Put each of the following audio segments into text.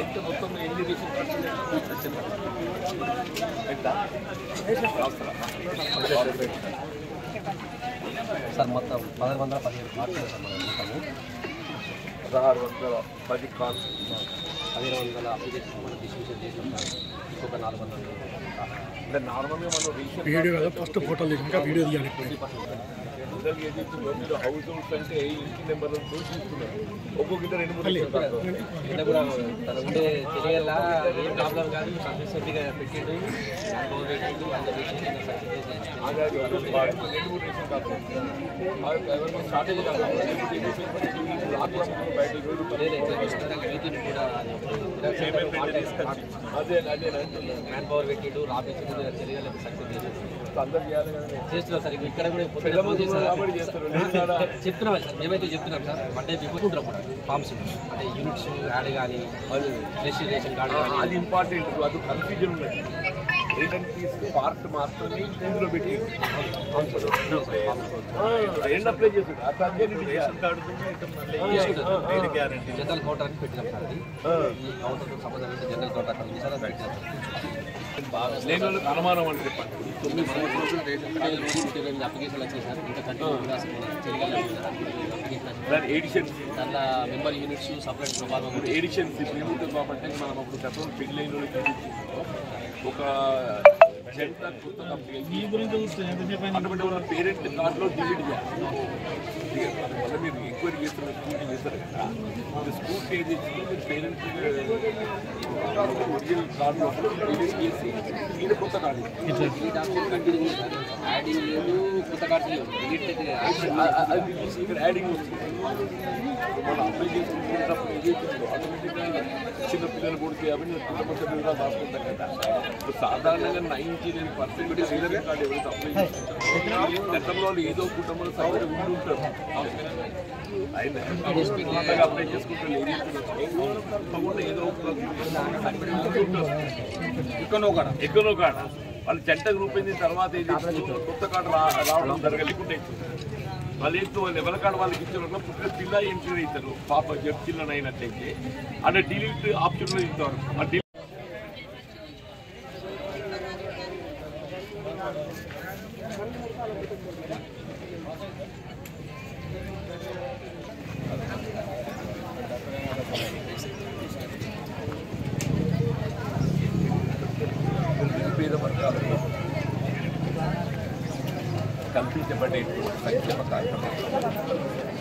ఎంత మొత్తం ఎన్ని రేషన్ కార్డ్స్ ఎంత రాస్తారా? సార్ మొత్తం పదహారు వందల పదిహేడు కార్డులు సార్ మనం మొత్తము పదహారు వందల పది కార్డ్స్ పదిహేను వందల అప్లికేషన్ మనం డిస్ట్రిబ్యూషన్ చేసాం సార్ ఇంకొక నాలుగు వందలు అంటే నార్మల్గా మనం రేషన్ వీడియో కదా ఫస్ట్ ఫోటోలు ఇంకా వీడియో తీయాలి జనరల్గా ఏదైతే మీరు హౌస్ హోల్డ్స్ అంటే ఇంటి నెంబర్ చూసుకున్నారు ఒక్కొక్క రెండు మూడు రేషన్ కార్డులు అంటే కూడా తన ఉండే తెలియాలా ఏం ప్రాబ్లం కాదు సఫిషియెంట్గా పెట్టిండు నాలుగు పెట్టిండు అంత విషయం సక్సెస్ చేసి ಹಾಗಾಗಿ ಒಂದು ಎರಡು ಮೂರು ರೇಷನ್ ಕಾರ್ಡು ಅದಕ್ಕೆ ಶಾರ್ಟೇಜ್ అదే అదే మ్యాన్ పవర్ పెట్టిండు రాపించిండు తెలియాలి సక్సెస్ చేసేసి అందరు చేయాలి కదా చేస్తున్నాం సార్ ఇక్కడ కూడా పొద్దున్న పెద్ద ఫోన్ చేశారు. కాబట్టి చేస్తారు నేను కూడా చెప్తున్నాం సార్ మేమైతే చెప్తున్నాం సార్ వన్ డే బిఫోర్ ఉంటాం ఫార్మ్స్ అంటే యూనిట్స్ యాడ్ కానీ ఫ్రెష్ రేషన్ కార్డు కానీ అది ఇంపార్టెంట్ అది కన్ఫ్యూజన్ ఉన్నది ఏంటంటే పార్ట్ మాత్రమే ఇందులో పెట్టి రెండు అప్లై చేస్తుంది అట్లా రేషన్ కార్డు జనరల్ కౌంటర్ అని పెట్టినాం సార్ అది ఈ కౌంటర్తో సంబంధించిన జనరల్ కౌంటర్ అక్కడ ఉంది సార్ అది పెట్టినాం సార్ లేని వాళ్ళకి అనుమానం అని చెప్పండి తొమ్మిది సంవత్సరాలు రేషన్ కార్డు రోజు నూట ఇరవై ఎనిమిది అప్లికేషన్లు వచ్చాయి సార్ ఇంకా కంటిన్యూ కూడా చేయగలం అప్లికేషన్ దాని ఎడిషన్ దాంట్లో మెంబర్ యూనిట్స్ సపరేట్ ప్రభావం ఇప్పుడు ఎడిషన్స్ ఇప్పుడు ఏముంటుంది కాబట్టి మనం అప్పుడు చెప్పడం పెళ్లి అయిన వాళ్ళకి ఏం చేస్తున్నామో, ఒక జంట కొత్త కంపెనీ అటువంటి వాళ్ళ పేరెంట్ కార్డులో డిలీట్ చేయాలి వల్ల మీరు ఎంక్వైరీ చేస్తున్నారు స్కూటీ చేస్తారు కదా మీరు స్కూటీ ఏది ఇచ్చిందో మీరు పేరెంట్ ఒరిజినల్ కార్డులో డిలీట్ చేసి ఈయన కొత్త కార్డు ఇవ్వాలి. ఈ డాక్టర్ కంటిన్యూ ఉంది సార్ యాడింగ్ లేదు కొత్త కార్డు లేవు డిలీట్ అయితే యాక్షన్ అ- అ- అది తీసి ఇక్కడ యాడింగ్ వస్తుంది మనం అప్లై చేసుకుంటున్నప్పుడు ఏదైతుందో ఆటోమేటిక్గా చిన్న పిల్లలు పుడితే అవన్నీ కుటుంబ సభ్యులుగా దాచుకుంటాం కదా ఇప్పుడు సాధారణంగా ninety nine percent ration card ఎవరైతే అప్లై చేసుకుంటారో గతంలో వాళ్ళు ఏదో కుటుంబంలో సభ్యులు ఉండి ఉంటారు ఆయన కొత్తగా అప్లై చేసుకుంటారు ఏది తప్పకుండా ఏదో ఒక ఎక్కనో కాడ ఎక్కనో కాడ వాళ్ళు జంట గ్రూప్ అయిన తర్వాత ఏది కొత్త కార్డు రా రావడం జరగలేకుండా వాళ్ళు ఏంటో వాళ్ళు ఎవరి కాడ వాళ్ళకి ఇచ్చిన పుట్టిన పిల్ల ఎంట్రీ అవుతారు పాప జడ్ చిల్లని అయినట్లయితే అంటే డిలీట్ ఆప్షన్లో ఇస్తారు ఆ delete పేద వర్గాలకు కల్పించబడే సంక్షేమ కార్యక్రమాలు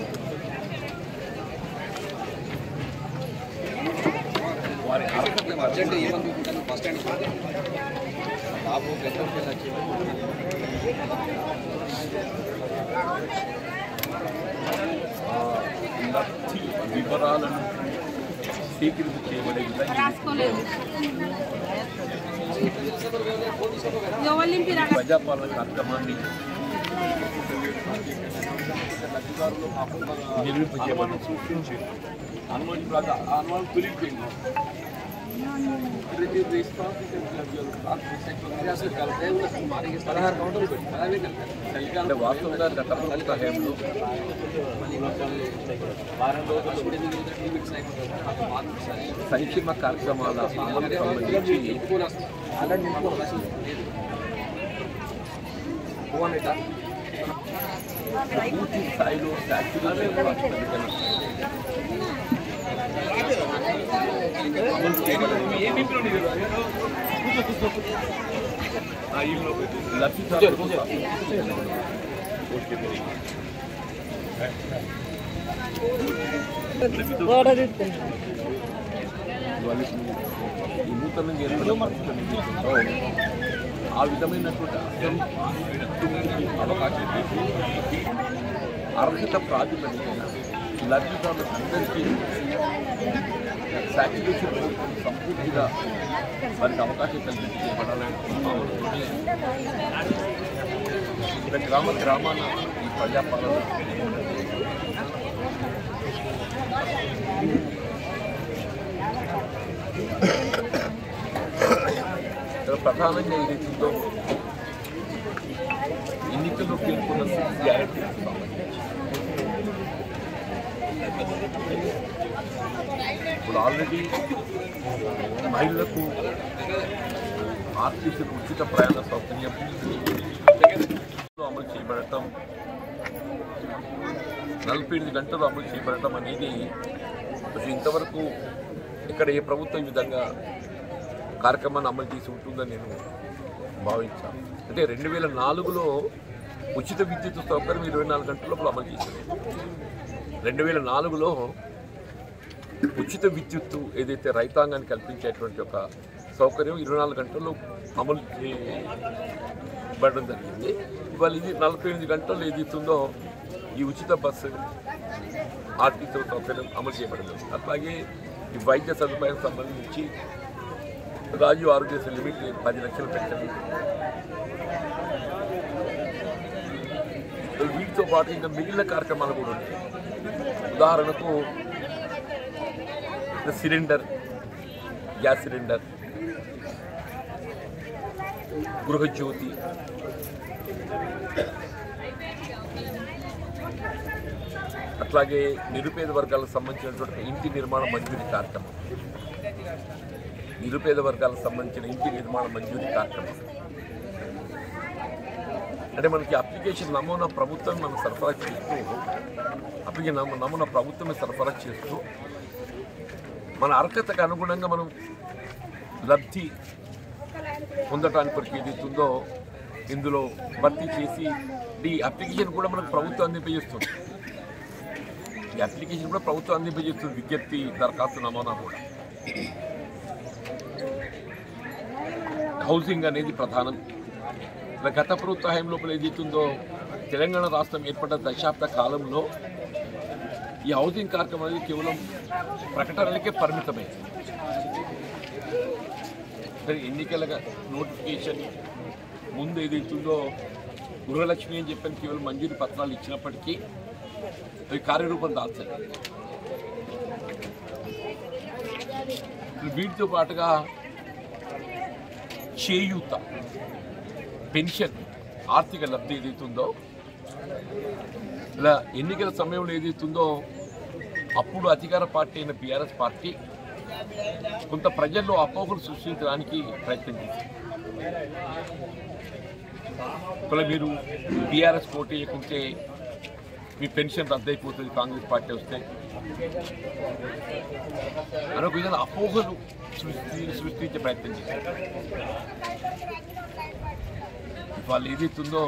వారి అర్హత అర్జెంట్ ఏమనుకుంటాను బస్ స్టాండ్ బాబు పెట్రోల్ బిల్ వచ్చి లబ్ధి వివరాలను స్వీకరించ చేయబడే విధంగా రాసుకోలేదు ఎవరు నింపిరా ప్రజాపాలన కార్యక్రమాన్ని నిర్మింపజేయమని సూచించి అనుమానం ప్రజా అనుమానం తొలిగిపోయింది పదహారు కౌంటర్లు పెట్టి పదహారు అంటే వాస్తవంగా గత ప్రభుత్వ హయాంలో వారం రోజుల్లో కూడా ఎనిమిది రోజులు లిమిట్స్ అయిపోతుంది మాకు మార్పు సార్ సంక్షేమ కార్యక్రమాల అమలుకు సంబంధించి ఎక్కువ రాస్తుంది అలా నింపుకోవడం రాసింది లేదు పూర్తి స్థాయిలో సాచురేషన్ పరిగణన అమలు చేయబడింది ఆ ఇల్లు లబ్ధిదారుల కోసం ఓకే వెరీ గుడ్. వాళ్ళు ఈ నూతనంగా ఏర్పడిన పరిస్థితులను ఎదుర్కొంటూ ఆ విధమైనటువంటి అసంతృప్తికి అవకాశం ఇచ్చి అర్హత ప్రాతిపదికన లబ్ధిదారులకు అందరికీ సాటిస్ఫాక్షన్ సంపూర్తిగా వారికి అవకాశం కల్పించబడాలని ఇక్కడ గ్రామ గ్రామాన ఈ ప్రజాపాలన ఇక్కడ ప్రధానంగా ఏదైతుందో ఎన్నికల్లో పేర్కొన్న సిక్స్ గ్యారెంటీ ఇప్పుడు ఆల్రెడీ మహిళలకు ఆర్టీసీ ఉచిత ప్రయాణ సౌకర్యం అమలు చేయబడటం నలభై ఎనిమిది గంటలు అమలు చేయబడటం అనేది అసలు ఇంతవరకు ఇక్కడ ఏ ప్రభుత్వం ఈ విధంగా కార్యక్రమాన్ని అమలు చేసి ఉంటుందని నేను భావించాను అంటే రెండు వేల నాలుగులో ఉచిత విద్యుత్ సౌకర్యం ఇరవై నాలుగు గంటల లోపల అమలు చేసింది రెండు వేల నాలుగులో ఉచిత విద్యుత్తు ఏదైతే రైతాంగాన్ని కల్పించేటువంటి ఒక సౌకర్యం ఇరవై నాలుగు గంటల్లో అమలు చేయబడడం జరిగింది ఇవాళ ఇది నలభై ఎనిమిది గంటలు ఏదైతుందో ఈ ఉచిత బస్సు ఆర్టీసీ సౌకర్యం అమలు చేయబడింది అట్లాగే ఈ వైద్య సదుపాయం సంబంధించి రాజీవ్ ఆరోగ్యశ్రీ లిమిట్ పది లక్షలు పెట్టండి వీటితో పాటు ఇంకా మిగిలిన కార్యక్రమాలు కూడా ఉన్నాయి ఉదాహరణకు సిలిండర్ గ్యాస్ సిలిండర్ గృహజ్యోతి అట్లాగే నిరుపేద వర్గాలకు సంబంధించినటువంటి ఇంటి నిర్మాణ మంజూరీ కార్యక్రమం నిరుపేద వర్గాలకు సంబంధించిన ఇంటి నిర్మాణ మంజూరీ కార్యక్రమం అంటే మనకి అప్లికేషన్ నమూనా ప్రభుత్వం మనం సరఫరా చేస్తూ అప్లికేషన్ నమూ- నమూనా ప్రభుత్వమే సరఫరా చేస్తూ మన అర్హతకు అనుగుణంగా మనం లబ్ధి పొందటానికి కొరకు ఏదైతుందో ఇందులో భర్తీ చేసి ఈ అప్లికేషన్ కూడా మనకు ప్రభుత్వం అందింపజేస్తుంది ఈ అప్లికేషన్ కూడా ప్రభుత్వం అందింపజేస్తుంది విజ్ఞప్తి దరఖాస్తు నమూనా కూడా హౌసింగ్ అనేది ప్రధానం ఇలా గత ప్రభుత్వ హయాం లోపల ఏదైతుందో తెలంగాణ రాష్ట్రం ఏర్పడ్డ దశాబ్ద కాలంలో ఈ హౌసింగ్ కార్యక్రమం అనేది కేవలం ప్రకటనలకే పరిమితమైంది మరి ఎన్నికల నోటిఫికేషన్ ముందు ఏదైతుందో గృహలక్ష్మి అని చెప్పని కేవలం మంజూరు పత్రాలు ఇచ్చినప్పటికీ అవి కార్యరూపం దాల్చాలి వీటితో పాటుగా చేయూత పెన్షన్ ఆర్థిక లబ్ధి ఏదైతుందో ఇలా ఎన్నికల సమయంలో ఏదైతుందో అప్పుడు అధికార పార్టీ అయిన బీఆర్ఎస్ పార్టీ కొంత ప్రజల్లో అపోహలు సృష్టించడానికి ప్రయత్నం చేసింది ఒకవేళ మీరు బీఆర్ఎస్ పోటీ చేయకుంటే మీ పెన్షన్ రద్దయిపోతుంది కాంగ్రెస్ పార్టీ వస్తే మరొక విధంగా అపోహలు సృష్టి సృష్టించే ప్రయత్నం చేశారు వాళ్ళు ఏదైతుందో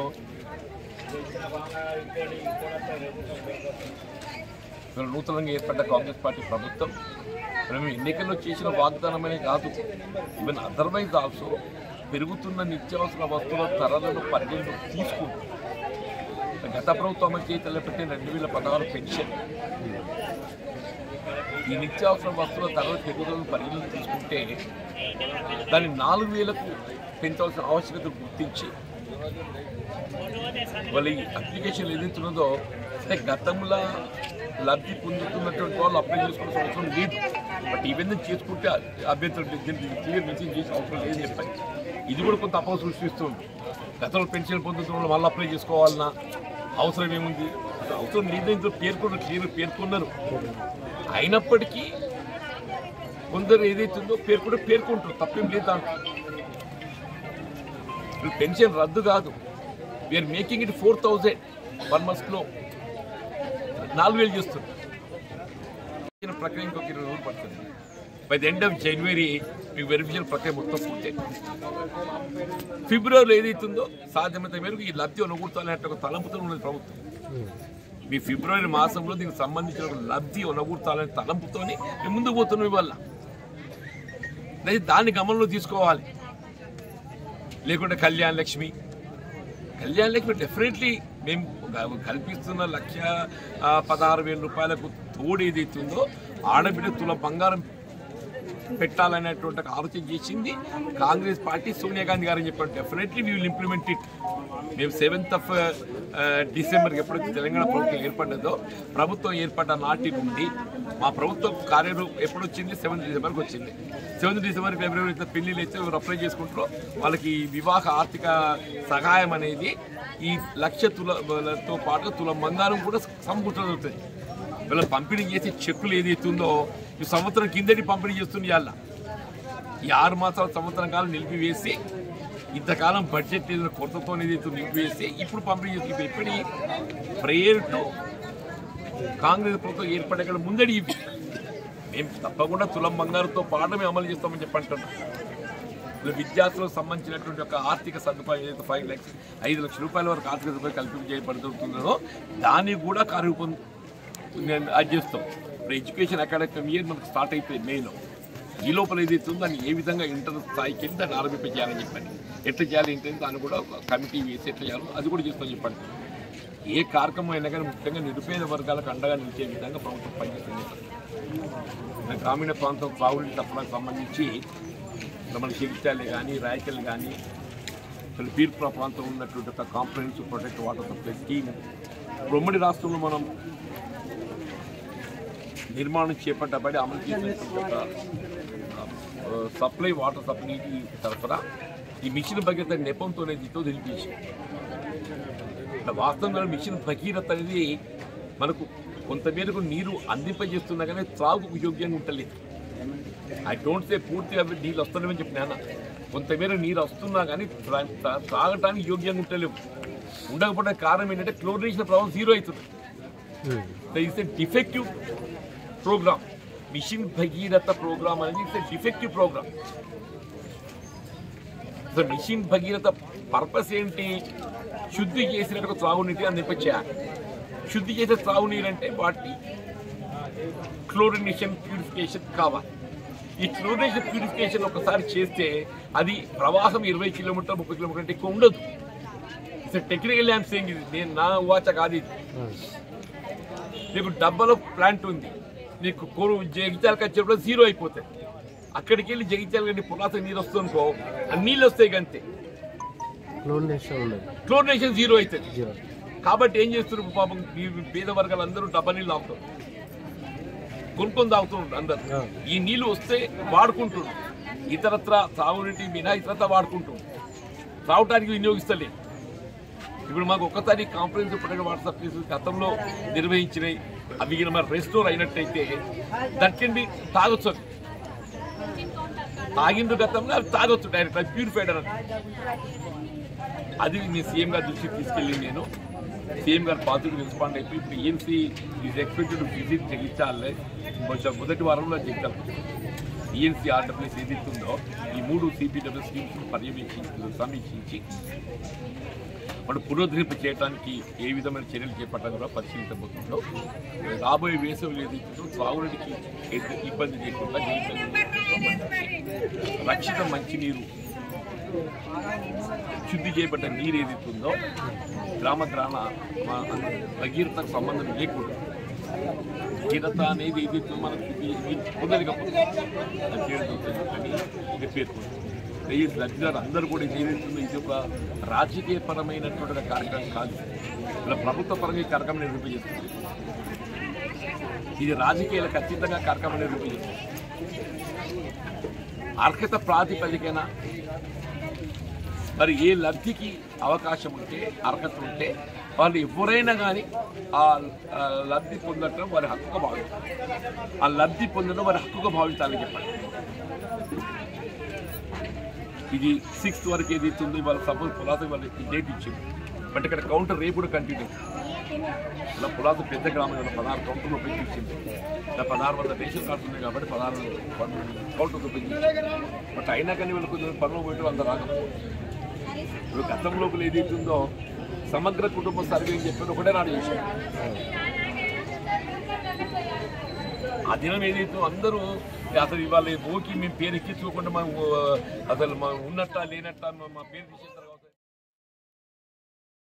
ఇవాళ నూతనంగా ఏర్పడ్డ కాంగ్రెస్ పార్టీ ప్రభుత్వం మేము ఎన్నికల్లో చేసిన వాగ్దానమనే కాదు ఈవెన్ అదర్వైజ్ ఆల్సో పెరుగుతున్న నిత్యావసర వస్తువుల ధరలను పరిగణలోకి తీసుకుంటూ గత ప్రభుత్వం అమలు చేయి తలపెట్టిన రెండు వేల పదహారు పెన్షన్ ఈ నిత్యావసర వస్తువుల ధరల పెరుగుదలను పరిగణలోకి తీసుకుంటే దాన్ని నాలుగు వేలకు పెంచవలసిన ఆవశ్యకత గుర్తించి వాళ్ళ ఈ అప్లికేషన్ ఏదైతున్నదో అంటే గతంలో లబ్ధి పొందుతున్నటువంటి వాళ్ళు అప్లై చేసుకోవాల్సిన అవసరం లేదు బట్ ఈవెన్ చేసుకుంటే అభ్యర్థులు దీనికి క్లియర్ మెసేజ్ చేసే అవసరం లేదని చెప్పాలి ఇది కూడా కొంత అపోహ సృష్టిస్తుంది గతంలో పెన్షన్ పొందుతున్న వాళ్ళు మళ్ళీ అప్లై చేసుకోవాలన్నా అవసరం ఏముంది అసలు అవసరం లేదు ఇందులో పేర్కొన్నారు క్లియర్ పేర్కొన్నారు అయినప్పటికీ కొందరు ఏదైతుందో పేర్కొంటే పేర్కొంటారు తప్పేం లేదు దాంట్లో ఇప్పుడు పెన్షన్ రద్దు కాదు we're making it four thousand one మంత్స్లో నాలుగు వేలు చేస్తుంది వెరిఫికేషన్ ప్రక్రియ ఇంకొక ఇరవై రోజులు పడుతుంది by the end of January మీకు వెరిఫికేషన్ ప్రక్రియ మొత్తం పూర్తి ఫిబ్రవరిలో ఏదైతుందో సాధ్యమైనంత మేరకు ఈ లబ్ధి ఒనగూర్చాలనే ఒక తలంపుతో ఉన్నది ప్రభుత్వం మీ ఫిబ్రవరి మాసంలో దీనికి సంబంధించిన ఒక లబ్ధి ఒనగూర్చాలనే తలంపుతోని మేము ముందుకు పోతున్నాం ఇవాళ లేదా దాన్ని గమనంలో తీసుకోవాలి లేకుంటే కళ్యాణ్ లక్ష్మి కళ్యాణ్ లక్ష్మి డెఫినెట్లీ మేము గ- కల్పిస్తున్న లక్ష ఆ, పదహారు వేల రూపాయలకు తోడు ఏదైతుందో ఆడబిడ్డ తుల బంగారం పెట్టాలనేటువంటి ఒక ఆలోచన చేసింది కాంగ్రెస్ పార్టీ సోనియా గాంధీ గారు చెప్పారు definitely we will implement it మేము సెవెంత్ ఆఫ్ డిసెంబర్కి ఎప్పుడైతే తెలంగాణ ప్రభుత్వం ఏర్పడ్డదో ప్రభుత్వం ఏర్పడ్డ నాటి నుండి మా ప్రభుత్వం కార్యరూపం ఎప్పుడు వచ్చింది సెవెంత్ డిసెంబర్కి వచ్చింది సెవెంత్ డిసెంబర్ ఫిబ్రవరి అయితే పెళ్లిళ్ళు అయితే ఎవరు అప్లై చేసుకుంటారో వాళ్ళకి ఈ వివాహ ఆర్థిక సహాయం అనేది ఈ లక్ష తులతో పాటు తుల బంగారం కూడా సమకూర్చగలుగుతుంది వీళ్ళ పంపిణీ చేసే చెక్కులు ఏదైతుందో ఈ సంవత్సరం కిందటి పంపిణీ చేస్తుంది ఇవాళ ఈ ఆరు మాసాల సంవత్సరం కాలం నిలిపివేసి ఇంతకాలం బడ్జెట్ ఏదైనా కొరతతో ఏదైతే నిలిపివేసి ఇప్పుడు పంపిణీ చేస్తుంది ఎప్పటి ప్రేయర్ టు కాంగ్రెస్ ప్రభుత్వం ఏర్పడే ముందడి ఇవి మేము తప్పకుండా తులం బంగారుతో పాటు మేము అమలు చేస్తామని చెప్పి అంటున్నాం ఇలా విద్యార్థులకు సంబంధించినటువంటి ఒక ఆర్థిక సదుపాయం ఏదైతే ఫైవ్ ల్యాక్స్ ఐదు లక్షల రూపాయల వరకు ఆర్థిక సదుపాయం కల్పించ చేయబడుతుందో దాన్ని కూడా కార్యరూపం నేను అది చేస్తాం ఇప్పుడు ఎడ్యుకేషన్ అకాడమిక్ ఇయర్ మనకు స్టార్ట్ అయిపోయింది మేలో ఈ లోపల ఏదైతే ఉందో దాన్ని ఏ విధంగా ఇంటర్ స్థాయికి వెళ్ళి దాన్ని ఆరంభించాలని చెప్పండి ఎట్లా చేయాలి ఏంటంటే దాన్ని కూడా ఒక కమిటీ వేసి ఎట్లా చేయాలో అది కూడా చేస్తాం చెప్పండి ఏ కార్యక్రమం అయినా కానీ ముఖ్యంగా నిరుపేద వర్గాలకు అండగా నిలిచే విధంగా ప్రభుత్వం పనిచేస్తుంది మన గ్రామీణ ప్రాంతం త్రాగునీటి తప్పడానికి సంబంధించి మన జగిత్యాలే కానీ రాయకల్ కానీ అసలు బీర్పుర ప్రాంతం ఉన్నటువంటి ఒక comprehensive protect water supply scheme ఇప్పుడు ఉమ్మడి రాష్ట్రంలో మనం నిర్మాణం చేపట్టబడి అమలు చేసినటువంటి ఒక ఆ, సప్లై వాటర్ సప్లై నీటి సరఫరా ఈ మిషన్ భగీరథ నెపంతోనే దీంతో తెలిపేసి వాస్తవంగా మిషన్ భగీరథ అనేది మనకు కొంతమేరకు నీరు అందింపజేస్తున్నా కానీ త్రాగుకు యోగ్యంగా ఉండలేదు ఐ డోంట్ సే పూర్తిగా నీళ్ళు వస్తున్నాయని చెప్పినా కొంతమేర నీరు వస్తున్నా కానీ త్రా- త్రా- త్రాగటానికి యోగ్యంగా ఉండలేవు ఉండకపోవడానికి కారణం ఏంటంటే క్లోరినేషన్ ప్రభావం జీరో అవుతుంది it's a defective program mission Bhagiratha program అనేది it's a defective program so mission Bhagiratha purpose ఏంటి శుద్ధి చేసినట్టు త్రాగునీటి అందింపచేయాలి శుద్ధి చేసే త్రాగునీరు అంటే వాటి క్లోరినేషన్ ప్యూరిఫికేషన్ కావాలి ఈ క్లోరినేషన్ ప్యూరిఫికేషన్ ఒకసారి చేస్తే అది ప్రవాహం ఇరవై కిలోమీటర్ ముప్పై కిలోమీటర్ అంటే ఎక్కువ ఉండదు ఇట్స్ టెక్నికల్ ల్యాండ్ సేయింగ్ ఇది నేను నా వాచ కాదు ఇది నీకు డబ్బాలో ప్లాంట్ ఉంది నీకు కొరు జగిత్యాలకు వచ్చేప్పుడు జీరో అయిపోతాయి అక్కడికి వెళ్ళి జగిత్యాల కానీ పులాస నీరు వస్తుంది అనుకో ఆ నీళ్ళు వస్తాయి అంతే క్లోరినేషన్ జీరో అవుతుంది కాబట్టి ఏం చేస్తున్నారు పాపం ఈ పేద వర్గాలు అందరూ డబ్బా నీళ్ళు తాగుతారు కొనుక్కొని తాగుతున్నారు అందరు ఈ నీళ్లు వస్తే వాడుకుంటున్నారు ఇతరత్ర తాగునీటి మినహా ఇతరత్ర వాడుకుంటున్నారు తాగటానికి వినియోగిస్తలేదు ఇప్పుడు మాకు ఒక్కసారి కాంఫరెన్స్ ప్రొటెక్ట్ వాటర్ సప్లైస్ గతంలో నిర్వహించినాయి అవి గిన మరి రెస్టోర్ అయినట్టయితే దట్ కెన్ బి తాగొచ్చు అవి. తాగిండ్రు గతంలో అవి తాగొచ్చు డైరెక్ట్ అది ప్యూరిఫైడ్ అన్నట్టు అది నేను సీఎం గారి దృష్టికి తీసుకెళ్ళి నేను సీఎం గారు పాజిటివ్ రెస్పాండ్ అయిపోయి ఇప్పుడు ఈఎన్సీ ఈజ్ ఎక్స్పెక్టెడ్ విజిట్ జగించాలి కొంచెం మొదటి వారంలో జగితాం ఈఎన్సీ ఆర్డబ్ల్యూఎస్ ఏదైతే ఉందో ఈ మూడు సిపిడబ్ల్యూ స్కీమ్స్ పర్యవేక్షించి సమీక్షించి మనం పునరుద్ధరింపు చేయడానికి ఏ విధమైన చర్యలు చేపట్టాలని కూడా పరిశీలించబోతుందో రాబోయే వేసవి ఏదైతుందో త్రాగునీటికి ఎటు ఇబ్బంది లేకుండా జీవితాన్ని సంబంధించి రక్షిత మంచినీరు శుద్ధి చేయబడ్డ నీరు ఏదైతుందో గ్రామ గ్రామ మా భగీరథకు సంబంధం లేకుండా భగీరథ అనేది ఏదైతే మనకు శుద్ధి పొందలేకపోతుంది అది చేయడం అని ఇది పేర్కొంది దయచేసి లబ్ధిదారు అందరూ కూడా ఇది ఏదైతుందో ఇది ఒక రాజకీయపరమైనటువంటి ఒక కార్యక్రమం కాదు ఇలా ప్రభుత్వ పరంగా ఈ కార్యక్రమం నిర్వహించేస్తుంది ఇది రాజకీయాలకు అతీతంగా కార్యక్రమం నిర్వహించేస్తుంది అర్హత ప్రాతిపదికన మరి ఏ లబ్ధికి అవకాశం ఉంటే అర్హత ఉంటే వాళ్ళు ఎవరైనా కానీ ఆ ఆ లబ్ధి పొందటం వారి హక్కుగా భావిస్తారు ఆ లబ్ధి పొందడం వారి హక్కుగా భావించాలని చెప్పండి ఇది సిక్స్త్ వరకు ఏదైతే ఉందో వాళ్ళ సపోజ్ పులాస వాళ్ళకి డేట్ ఇచ్చింది బట్ ఇక్కడ కౌంటర్ రేపు కూడా కంటిన్యూ ఇలా పులాస పెద్ద గ్రామం కదా పదహారు కౌంటర్లు పెంచి ఇచ్చింది ఇలా పదహారు వందల రేషన్ కార్డ్స్ ఉన్నాయి కాబట్టి పదహారు కౌంటర్లు పెంచి బట్ అయినా కానీ వీళ్ళు కొంచెం పనులు పోయి అంత రాకపోతే ఇప్పుడు గతం లోపల ఏదైతే ఉందో సమగ్ర కుటుంబ సర్వే అని చెప్పి ఒకటే నాడు చేశారు ఆ దినం ఏదైతే అందరూ అసలు ఇవాళ ఓకి మేము పేరు ఎక్కించుకోకుండా మనం అసలు మనం ఉన్నట్ట లేనట్ట మా పేరు తీసేస్తారు